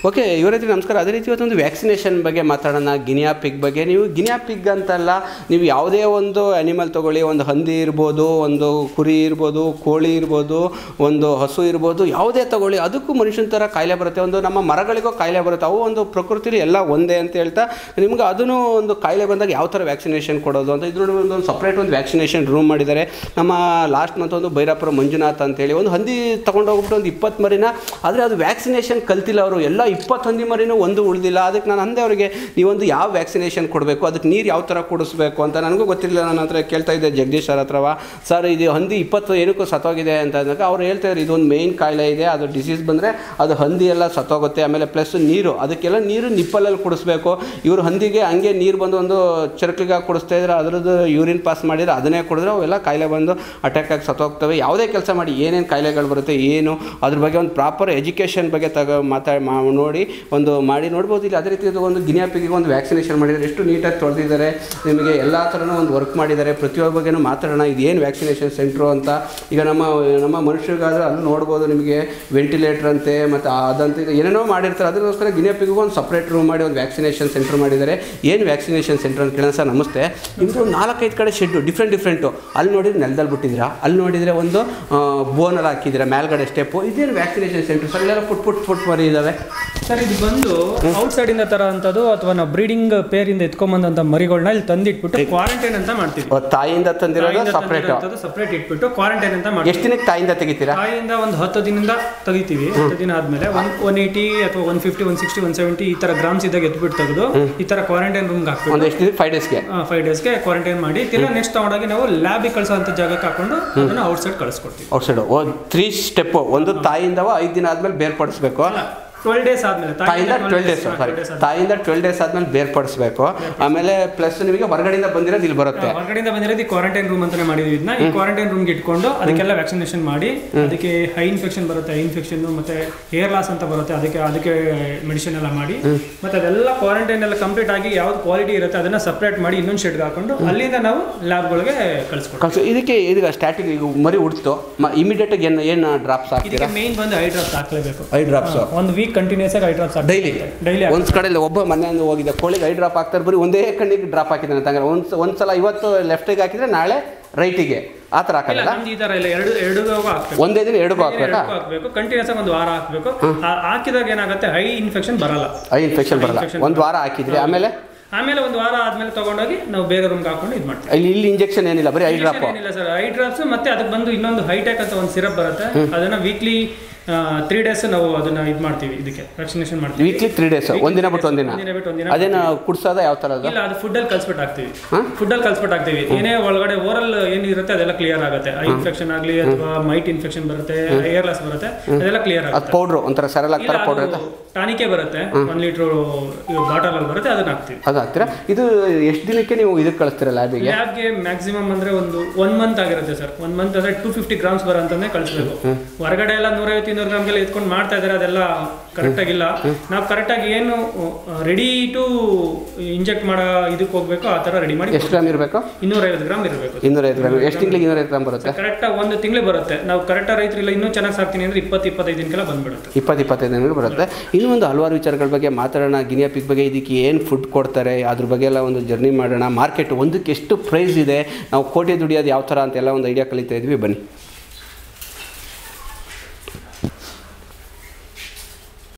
Okay ಇವರೈತಿ ನಮಸ್ಕಾರ ಅದೇ ರೀತಿ ಇವತ್ತೊಂದು ವ್ಯಾಕ್ಸಿನೇಷನ್ ಬಗ್ಗೆ ಮಾತಾಡೋಣ ಗಿನಿಯಾ ಪಿಗ್ ಬಗ್ಗೆ ನೀವು ಗಿನಿಯಾ ಪಿಗ್ ಅಂತಲ್ಲ ನೀವು ಯಾವುದೇ ಒಂದು ಅನಿಮಲ್ ತೊಗೊಳ್ಳಿ ಒಂದು ಹಂದಿ ಇರ್ಬೋದು ಒಂದು ಕುರಿ ಇರ್ಬೋದು ಕೋಳಿ ಇರ್ಬೋದು ಒಂದು ಹಸು ಇರ್ಬೋದು ಯಾವುದೇ ತೊಗೊಳ್ಳಿ ಅದಕ್ಕೂ ಮನುಷ್ಯನ ಥರ ಕಾಯಿಲೆ ಬರುತ್ತೆ ಒಂದು ನಮ್ಮ ಮರಗಳಿಗೂ ಕಾಯಿಲೆ ಬರುತ್ತೆ ಅವು ಒಂದು ಪ್ರಕೃತಿಲಿ ಎಲ್ಲ ಒಂದೇ ಅಂತ ಹೇಳ್ತಾ ನಿಮ್ಗೆ ಅದನ್ನು ಒಂದು ಕಾಯಿಲೆ ಬಂದಾಗ ಯಾವ ಥರ ವ್ಯಾಕ್ಸಿನೇಷನ್ ಕೊಡೋದು ಅಂತ ಇದ್ರ ಒಂದು ಸಪ್ರೇಟ್ ಒಂದು ವ್ಯಾಕ್ಸಿನೇಷನ್ ರೂಮ್ ಮಾಡಿದ್ದಾರೆ ನಮ್ಮ ಲಾಸ್ಟ್ ಮಂತ್ ಒಂದು ಭೈರಾಪುರ ಮಂಜುನಾಥ್ ಅಂತೇಳಿ ಒಂದು ಹಂದಿ ತೊಗೊಂಡೋಗ್ಬಿಟ್ಟು ಒಂದು ಇಪ್ಪತ್ತು ಮರಿನ ಆದರೆ ಅದು ವ್ಯಾಕ್ಸಿನೇಷನ್ ಕಲ್ತಿಲ್ಲ ಅವರು ಎಲ್ಲ ಇಪ್ಪತ್ತು ಹಂದಿ ಮರಿನೂ ಒಂದು ಉಳಿದಿಲ್ಲ ಅದಕ್ಕೆ ನಾನು ಅಂದೆ ಅವರಿಗೆ ನೀವೊಂದು ಯಾವ ವ್ಯಾಕ್ಸಿನೇಷನ್ ಕೊಡಬೇಕು ಅದಕ್ಕೆ ನೀರು ಯಾವ ಥರ ಕುಡಿಸ್ಬೇಕು ಅಂತ ನನಗೂ ಗೊತ್ತಿರಲಿಲ್ಲ ನನ್ನ ಹತ್ರ ಕೇಳ್ತಾ ಇದ್ದೆ ಜಗದೀಶ್ ಸರ್ ಹತ್ರವ ಸರ್ ಇದು ಹಂದಿ ಇಪ್ಪತ್ತು ಏನಕ್ಕೂ ಸತ್ತೋಗಿದೆ ಅಂತ ಅಂದಾಗ ಅವ್ರು ಹೇಳ್ತಾ ಇದ್ರು ಇದೊಂದು ಮೇಯ್ನ್ ಕಾಯಿಲೆ ಇದೆ ಅದು ಡಿಸೀಸ್ ಬಂದರೆ ಅದು ಹಂದಿ ಎಲ್ಲ ಸತ್ತೋಗುತ್ತೆ ಆಮೇಲೆ ಪ್ಲಸ್ ನೀರು ಅದಕ್ಕೆಲ್ಲ ನೀರು ನಿಪ್ಪಲಲ್ಲಿ ಕುಡಿಸ್ಬೇಕು ಇವರು ಹಂದಿಗೆ ಹಂಗೆ ನೀರು ಬಂದು ಒಂದು ಚರಕ್ಲಿಗೆ ಕುಡಿಸ್ತಾ ಇದ್ರೆ ಅದರದ್ದು ಯೂರಿನ್ ಪಾಸ್ ಮಾಡಿದ್ರೆ ಅದನ್ನೇ ಕುಡಿದ್ರೆ ಅವೆಲ್ಲ ಕಾಯಿಲೆ ಬಂದು ಅಟ್ಯಾಕ್ ಆಗಿ ಸತ್ತೋಗ್ತವೆ ಯಾವುದೇ ಕೆಲಸ ಮಾಡಿ ಏನೇನು ಕಾಯಿಲೆಗಳು ಬರುತ್ತೆ ಏನು ಅದ್ರ ಬಗ್ಗೆ ಒಂದು ಪ್ರಾಪರ್ ಎಜುಕೇಷನ್ ಬಗ್ಗೆ ತಗೋ ಮಾತಾ ಮಾ ನೋಡಿ ಒಂದು ಮಾಡಿ ನೋಡ್ಬೋದು ಇಲ್ಲಿ ಅದೇ ರೀತಿ ಇದು ಒಂದು ಗಿನಿಯಾಪಿಗೆ ಒಂದು ವ್ಯಾಕ್ಸಿನೇಷನ್ ಮಾಡಿದ್ದಾರೆ ಎಷ್ಟು ನೀಟಾಗಿ ತೊಳೆದಿದ್ದಾರೆ ನಿಮಗೆ ಎಲ್ಲ ಥರನೂ ಒಂದು ವರ್ಕ್ ಮಾಡಿದ್ದಾರೆ ಪ್ರತಿಯೊಬ್ಬ ಬಗ್ಗೆನೂ ಮಾತಾಡೋಣ ಇದು ಏನು ವ್ಯಾಕ್ಸಿನೇಷನ್ ಸೆಂಟ್ರು ಅಂತ ಈಗ ನಮ್ಮ ನಮ್ಮ ಮನುಷ್ಯರಿಗಾದ್ರೆ ಅಲ್ಲಿ ನೋಡ್ಬೋದು ನಿಮಗೆ ವೆಂಟಿಲೇಟರ್ ಅಂತೆ ಮತ್ತು ಅದಂತೆ ಇದು ಏನೇನೋ ಮಾಡಿರ್ತಾರೆ ಅದಕ್ಕೋಸ್ಕರ ಗಿನಿಯಾಪಿಗೂ ಒಂದು ಸಪ್ರೇಟ್ ರೂಮ್ ಮಾಡಿ ಒಂದು ವ್ಯಾಕ್ಸಿನೇಷನ್ ಸೆಂಟರ್ ಮಾಡಿದ್ದಾರೆ ಏನು ವ್ಯಾಕ್ಸಿನೇಷನ್ ಸೆಂಟರ್ ಅಂತ ಕೇಳೋಣ ಸರ್ ನಮಸ್ತೆ ನಿಮ್ಮದು ಒಂದು ನಾಲ್ಕೈದು ಕಡೆ ಶೆಡ್ಡು ಡಿಫ್ರೆಂಟ್ ಡಿಫ್ರೆಂಟು ಅಲ್ಲಿ ನೋಡಿದ್ರೆ ನೆಲದಲ್ಲಿ ಬಿಟ್ಟಿದ್ದೀರಾ ಅಲ್ಲಿ ನೋಡಿದರೆ ಒಂದು ಬೋನಲ್ಲಿ ಹಾಕಿದ್ದೀರಾ ಮೇಲ್ಗಡೆ ಸ್ಟೆಪ್ಪು ಇದೇನು ವ್ಯಾಕ್ಸಿನೇಷನ್ ಸೆಂಟರ್ ಸರ್ ಇಲ್ಲೆಲ್ಲ ಪುಟ್ ಪುಟ್ ಪುಟ್ ಮರಿ ಇದ್ದಾವೆ ಸರ್ ಇದು ಬಂದು ಔಟ್ಸೈಡ್ ಇಂದ ತರ ಅಂತದ್ದು ಅಥವಾ ನಾವು ಬ್ರೀಡಿಂಗ್ ಪೇರ್ ಇಂದ ಎತ್ಕೊಂಬಂದಂತ ಮರಿಗಳನ್ನ ಇಲ್ಲಿ ತಂದಿಟ್ಬಿಟ್ಟು ಕ್ವಾರಂಟೈನ್ ಅಂತ ಮಾಡ್ತೀವಿ ಓ, ತಾಯಿಯಿಂದ ತಂದಿರೋದು ಸಪ್ರೇಟು ಸಪ್ರೇಟ್ ಇಟ್ಬಿಟ್ಟು ಕ್ವಾರಂಟೈನ್ ಅಂತ ಮಾಡ್ತೀವಿ ಎಷ್ಟು ದಿನಕ್ಕೆ ತಾಯಿಯಿಂದ ತೆಗಿತೀರಾ ತಾಯಿಯಿಂದ ಒಂದು ಹತ್ತು ದಿನದಿಂದ ತೆಗಿತೀವಿ ಹತ್ತು ದಿನ ಆದ್ಮೇಲೆ ಒನ್ ಒನ್ ಏಯ್ಟಿ ಅಥವಾ one fifty one sixty one seventy ಈ ತರ ಗ್ರಾಮ್ಸ್ ಇದ್ದಾಗ ಎತ್ಬಿಟ್ಟು ತೆಗೆದು ಈ ತರ ಕ್ವಾರಂಟೈನ್ ರೂಮ್ಗೆ ಹಾಕ್ಬಿಟ್ಟು ಒಂದು ಎಷ್ಟು ದಿನ ಫೈವ್ ಡೇಸ್ಗೆ ಫೈವ್ ಡೇಸ್ಗೆ ಕ್ವಾರಂಟೈನ್ ಮಾಡಿ ತಿರ್ಗಾ ನೆಕ್ಸ್ಟ್ ತಗೊಂಡೋಗಿ ನಾವು ಲ್ಯಾಬಿಗೆ ಕಳ್ಸೋಂಥ ಜಾಗಕ್ಕೆ ಹಾಕೊಂಡು ಅದನ್ನ ಔಟ್ಸೈಡ್ ಕಳಿಸ್ಕೊಡ್ತೀವಿ ಔಟ್ಸೈಡು ಓ ತ್ರೀ ಸ್ಟೆಪ್ಪು ಒಂದು ತಾಯಿಯಿಂದವ ಐದು ದಿನ ಆದಮೇಲೆ ಬೇರ್ಪಡಿಸ್ಬೇಕು ಟ್ವೆಲ್ ಡೇಸ್ ಆದ್ಮೇಲೆ ತಾಯಿಯಿಂದ ಟ್ವೆಲ್ ಡೇಸ್ ಸಾರಿ ತಾಯಿಯಿಂದ ಟ್ವೆಲ್ ಡೇಸ್ ಆದ್ಮೇಲೆ ಬೇರ್ಪಡಿಸ್ಬೇಕು ಆಮೇಲೆ ಪ್ಲಸ್ ನಿಮಗೆ ಹೊರಗಡೆಯಿಂದ ಬಂದಿರೋದು ಇಲ್ಲಿ ಬರುತ್ತೆ ಹೊರಗಡೆಯಿಂದ ಬಂದಿರೋದು ಈ ಕ್ವಾರಂಟೈನ್ ರೂಮ್ ಅಂತಾನೆ ಮಾಡಿದ್ವಿ ಇದನ್ನ ಈ ಕ್ವಾರಂಟೈನ್ ರೂಮ್ಗೆ ಇಟ್ಕೊಂಡು ಅದಕ್ಕೆಲ್ಲ ವ್ಯಾಕ್ಸಿನೇಷನ್ ಮಾಡಿ ಅದಕ್ಕೆ ಹೈ ಇನ್ಫೆಕ್ಷನ್ ಬರುತ್ತೆ ಹೈ ಇನ್ಫೆಕ್ಷನ್ ಮತ್ತೆ ಹೇರ್ ಲಾಸ್ ಅಂತ ಬರುತ್ತೆ ಅದಕ್ಕೆ ಅದಕ್ಕೆ ಮೆಡಿಸಿನ್ ಎಲ್ಲ ಮಾಡಿ ಮತ್ತೆ ಅದೆಲ್ಲ ಕ್ವಾರಂಟೈನ್ ಎಲ್ಲ ಕಂಪ್ಲೀಟ್ ಆಗಿ ಯಾವ್ದು ಕ್ವಾಲಿಟಿ ಇರುತ್ತೆ ಅದನ್ನ ಸಪ್ರೇಟ್ ಮಾಡಿ ಇನ್ನೊಂದು ಶೆಡ್ಗೆ ಹಾಕೊಂಡು ಅಲ್ಲಿಂದ ನಾವು ಲ್ಯಾಬ್ಗಳಿಗೆ ಕಳಿಸ್ಕೊಡ್ತೀವಿ ಕಳ್ಸು ಇದಕ್ಕೆ ಇದೀಗ ಸ್ಟಾರ್ಟಿಂಗ್ ಈಗ ಮರಿ ಉಡ್ತು ಇಮಿಡಿಯೇಟಾಗಿ ಏನು ಏನು ಡ್ರಾಪ್ಸ್ ಹಾಕ್ತೀರಾ ಇದಕ್ಕೆ ಮೇನ್ ಬಂದು ಐ ಡ್ರಾಪ್ಸ್ ಹಾಕ್ಲೇಬೇಕು ಐ ಡ್ರಾಪ್ಸು ಒಂದು ವೀಕ್ ಕಂಟಿನ್ಯೂಸ್ ಆಗಿ ಐ ಡ್ರಾಪ್ಸ್ ಡೈಲಿ ಡೈಲಿ ಒಂದು ಕಡೆಯಲ್ಲಿ ಒಬ್ಬ ಮನೆಯಿಂದ ಹೋಗಿದ್ದೆ ಕೋಳಿಗೆ ಐ ಡ್ರಾಪ್ ಹಾಕ್ತಾರೆ ಬರೀ ಒಂದೇ ಕಣ್ಣಿಗೆ ಡ್ರಾಪ್ ಹಾಕಿದ್ದಾನೆ ಅಂತಂದ್ರೆ ಒಂದು ಒಂದು ಸಲ ಇವತ್ತು ಲೆಫ್ಟಿಗೆ ಹಾಕಿದ್ರೆ ನಾಳೆ ರೈಟಿಗೆ ಆ ಥರ ಇಲ್ಲ ಹಾಕಲ್ಲ ನಮ್ದು ಈ ತರ ಇಲ್ಲ ಎರಡು ಎರಡು ಹಾಕ್ಬೇಕು ಒಂದೇ ದಿನ ಎರಡು ಹಾಕ್ಬೇಕಾ ಎರಡಕ್ಕೂ ಹಾಕ್ಬೇಕು ಕಂಟಿನ್ಯೂಸ್ ಆಗಿ ಒಂದು ವಾರ ಹಾಕ್ಬೇಕು ಆ- ಹಾಕಿದಾಗ ಏನಾಗುತ್ತೆ ಹೈ ಇನ್ಫೆಕ್ಷನ್ ಬರಲ್ಲ ಐ ಇನ್ಫೆಕ್ಷನ್ ಬರಲ್ಲ infection ಒಂದು ವಾರ ಹಾಕಿದ್ರಿ ಆಮೇಲೆ ಆಮೇಲೆ ಒಂದು ವಾರ ಆದ್ಮೇಲೆ ತಗೊಂಡೋಗಿ ನಾವು ಬೇರೆ ರೂಮ್ಗೆ ಹಾಕೊಂಡು ಇದು ಮಾಡ್ತೀವಿ ಇಲ್ಲಿ ಇಲ್ಲಿ ಇಂಜೆಕ್ಷನ್ ಏನಿಲ್ಲ ಬರೀ ಐ ಡ್ರಾಪ್ Injection ಏನಿಲ್ಲ ಸರ್ ಐ ಡ್ರಾಪ್ಸ್ ಮತ್ತೆ ಅದಕ್ಕೆ ಬಂದು ಇನ್ನೊಂದು ಹೈಟೆಕ್ ಅಂತ ಒಂದು ಸಿರಪ್ ಬರುತ್ತೆ ಅದನ್ನ ವೀಕ್ಲಿ ತ್ರೀ ಡೇಸ್ ನಾವು ಅದನ್ನ ಇದು ಮಾಡ್ತೀವಿ ಇದಕ್ಕೆ ವ್ಯಾಕ್ಸಿನೇಷನ್ ಮಾಡ್ತೀವಿ ವೀಕ್ಲಿ ತ್ರೀ ಡೇಸ್ ಒಂದಿನ ಬಿಟ್ಟು ಒಂದಿನ ಒಂದಿನ ಬಿಟ್ಟು ಒಂದಿನ ಅದೇನು ಕುಡ್ಸೋದ ಯಾವ ಥರ ಅದು ಇಲ್ಲ ಅದು ಫುಡ್ ಅಲ್ಲಿ ಕಲ್ಸ್ಬಿಟ್ಟು ಹಾಕ್ತೀವಿ ಹಾ? ಫುಡ್ ಅಲ್ಲಿ ಕಲ್ಸ್ಬಿಟ್ಟು ಹಾಕ್ತೀವಿ ಏನೇ ಒಳಗಡೆ ಓರಲ್ ಏನಿರುತ್ತೆ ಅದೆಲ್ಲ ಕ್ಲಿಯರ್ ಆಗುತ್ತೆ ಐ ಇನ್ಫೆಕ್ಷನ್ ಆಗಲಿ ಅಥವಾ ಮೈಟ್ ಇನ್ಫೆಕ್ಷನ್ ಬರುತ್ತೆ ಏರ್ ಲಾಸ್ ಬರುತ್ತೆ ಅದೆಲ್ಲ ಕ್ಲಿಯರ್ ಅದು ಆಗುತ್ತೆ ಪೌಡ್ರು ಒಂಥರ ಸರಳ ಥರ ಪೌಡ್ರ್ ಅಂತ ಟಾನಿಕೆ ಬರುತ್ತೆ ಒನ್ ಲೀಟರ್ ಬಾಟಲ್ ಅಲ್ಲಿ ಬರುತ್ತೆ ಅದನ್ನ ಹಾಕ್ತೀವಿ ಅದು ಹಾಕ್ತೀರಾ ಇದು ಎಷ್ಟು ದಿನಕ್ಕೆ ನೀವು ಇದಕ್ಕೆ ಕಳಿಸ್ತೀರಾ ಲ್ಯಾಬಿಗೆ ಲ್ಯಾಬ್ಗೆ ಮ್ಯಾಕ್ಸಿಮಮ್ ಅಂದ್ರೆ ಒಂದು ಒನ್ ಮಂತ್ ಆಗಿರುತ್ತೆ ಸರ್ ಒನ್ ಮಂತ್ ಅಂದ್ರೆ ಟೂ ಫಿಫ್ಟಿ ಗ್ರಾಮ್ಸ್ ಬರೋಂತಾನೆ ಕಳಿಸ್ಬೇಕು ಹೊರಗಡೆ ಎಲ್ಲ ನೂರೈವತ್ತು ಇನ್ನೂರು ಗ್ರಾಮ್ಗೆಲ್ಲ ಎತ್ಕೊಂಡು ಮಾಡ್ತಾ ಇದಾರೆ ಅದೆಲ್ಲ ಕರೆಕ್ಟ್ ಆಗಿಲ್ಲ ನಾವು ಕರೆಕ್ಟ್ ಆಗಿ ಏನು ರೆಡಿ ಟು ಇಂಜೆಕ್ಟ್ ಮಾಡೋ ಇದಕ್ಕೆ ಹೋಗ್ಬೇಕು ಆ ತರ ರೆಡಿ ಮಾಡಿ ಎಷ್ಟು ಗ್ರಾಮ್ ಇರಬೇಕು ಇನ್ನೂರೈವತ್ತು ಗ್ರಾಮ್ ಇರಬೇಕು ಇನ್ನೂರೈದು ಗ್ರಾಮ್ ಎಷ್ಟು ತಿಂಗಳಿಗೆ ಇನ್ನೂರೈದು ಗ್ರಾಮ್ ಬರುತ್ತೆ ಕರೆಕ್ಟ್ ಆಗಿ ಒಂದು ತಿಂಗಳು ಬರುತ್ತೆ ನಾವು ಕರೆಕ್ಟ್ ರೈತರಿಲ್ಲ ಇನ್ನೂ ಚೆನ್ನಾಗಿ ಸಾಕ್ತೀನಿ ಅಂದ್ರೆ ಇಪ್ಪತ್ತು ಇಪ್ಪತ್ತೈದು ದಿನಕ್ಕೆಲ್ಲ ಬಂದ್ಬಿಡುತ್ತೆ ಇಪ್ಪತ್ತು ಇಪ್ಪತ್ತೈದು ದಿನಗಳು ಬರುತ್ತೆ ಇನ್ನೂ ಒಂದು ಹಲವಾರು ವಿಚಾರಗಳ ಬಗ್ಗೆ ಮಾತಾಡೋಣ ಗಿನಿಯಾ ಪಿಗ್ ಬಗ್ಗೆ ಇದಕ್ಕೆ ಏನು ಫುಡ್ ಕೊಡ್ತಾರೆ ಅದ್ರ ಬಗ್ಗೆ ಎಲ್ಲ ಒಂದು ಜರ್ನಿ ಮಾಡೋಣ ಮಾರ್ಕೆಟ್ ಒಂದಕ್ಕೆ ಎಷ್ಟು ಪ್ರೈಸ್ ಇದೆ ನಾವು ಕೋಟಿ ದುಡಿಯೋದು ಯಾವ ಥರ ಅಂತೆಲ್ಲ ಒಂದು ಐಡಿಯಾ ಕಲಿತಾ ಇದ್ವಿ ಬನ್ನಿ